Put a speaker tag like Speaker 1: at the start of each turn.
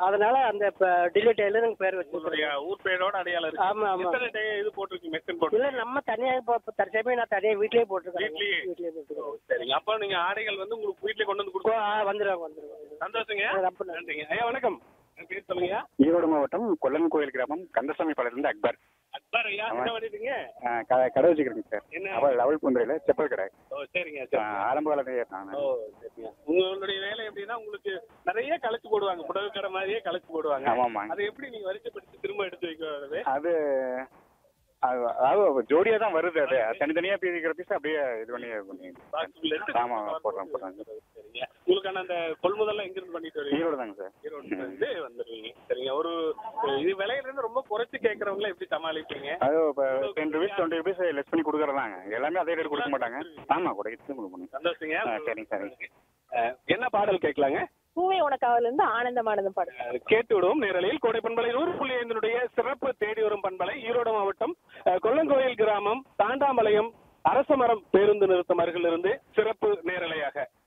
Speaker 1: அதனால அந்த டிலே டெய்லருங்க பேர் வச்சு
Speaker 2: உங்களுடைய ஊர் பேரோட அடையாளம் இருக்கு
Speaker 1: ஆமா ஆமா
Speaker 2: எத்தனை டே இது போட்டிருக்கீங்க மெஷின் போட்டு
Speaker 1: இல்ல நம்ம தனியா இப்போ தற்சமயம் நான் தனியா வீட்லயே போட்டிருக்கேன்
Speaker 2: வீட்லயே?
Speaker 1: வீட்லயே போட்டுருக்கேன்
Speaker 2: சரிங்க அப்ப நீங்க ஆடைகள் வந்து உங்களுக்கு வீட்டுல கொண்டு வந்து கொடுத்து
Speaker 1: வந்துடுவாங்க வந்துடுவாங்க
Speaker 2: சந்தோஷங்க
Speaker 1: ரொம்ப நன்றி.
Speaker 2: நன்றிங்க ஐயா வணக்கம் என் பேர் சொல்லுங்க
Speaker 3: ஈரோடு மாவட்டம் கொல்லன் கோயில் கிராமம் கந்தசாமி பாளையத்திலிருந்து அக்பர்
Speaker 2: அக்பர் ஐயா
Speaker 3: ஆமா.
Speaker 2: என்ன பண்ணிட்டீங்க
Speaker 3: ஆ, க- கடை வச்சுக்கிறேங்க சார்
Speaker 2: என்ன
Speaker 3: அவள் லெவல் பூந்துறையில் செப்பல் கடை
Speaker 2: ஓ சரிங்க
Speaker 3: ஆ,
Speaker 2: சரி
Speaker 3: ஆரம்ப காலத்திலே நான்
Speaker 2: ஓ சரிங்க உங்களுடைய வேலை எப்படின்னா உங்களுக்கு நிறைய கலைச்சு போடுவாங்க புடவை கடை மாதிரியே கலைச்சு போடுவாங்க
Speaker 3: ஆமாம்மா
Speaker 2: அதை எப்படி நீங்க வரிசைப்படுத்தி திரும்ப எடுத்து வைக்கிறது
Speaker 3: அது அது அதாவது ஜோடியாக தான் வருது அது தனித்தனியாக பிரிக்கிற பீஸ் அப்படியே இது பண்ணி இது பண்ணி
Speaker 2: பாக்ஸ்குள்ள எடுத்து
Speaker 3: ஆமா, போடுறோம், போடுறோம்.
Speaker 2: சரிங்க உங்களுக்கான அந்த கொள்முதல்லாம் எங்க இருந்து பண்ணிட்டு வரீங்க
Speaker 3: ஈரோடு தாங்க சார்
Speaker 2: ஈரோடுல இருந்து வந்துருவீங்க சரிங்க ஒரு இது விலையில இருந்து ரொம்ப குறைச்சு கேட்கறவங்கள எப்படி சமாளிப்பீங்க
Speaker 3: அது இப்போ ten rupees twenty rupees less பண்ணி கொடுக்குறதாங்க எல்லாமே அதே ரேட் கொடுக்க மாட்டாங்க ஆமாம் கொடுத்து கொடுக்கணும்
Speaker 2: சந்தோஷங்க
Speaker 3: ஆ, சரிங்க சரிங்க
Speaker 2: அஹ், என்ன பாடல் கேட்கலாங்க
Speaker 4: பூவே உனக்காவில இருந்து ஆனந்தமானதும் பாடு
Speaker 2: அஹ், கேட்டு விடுவோம் நேரலையில் கோடை பண்பலை நூறு புள்ளி ஐந்தினுடைய சிறப்பு தேடி வரும் பண்பலை ஈரோடு மாவட்டம் அஹ், கொல்லங்கோயில் கிராமம் தாண்டாமலையம் அரசமரம் பேருந்து நிறுத்தம் அருகிலிருந்து சிறப்பு நேரலையாக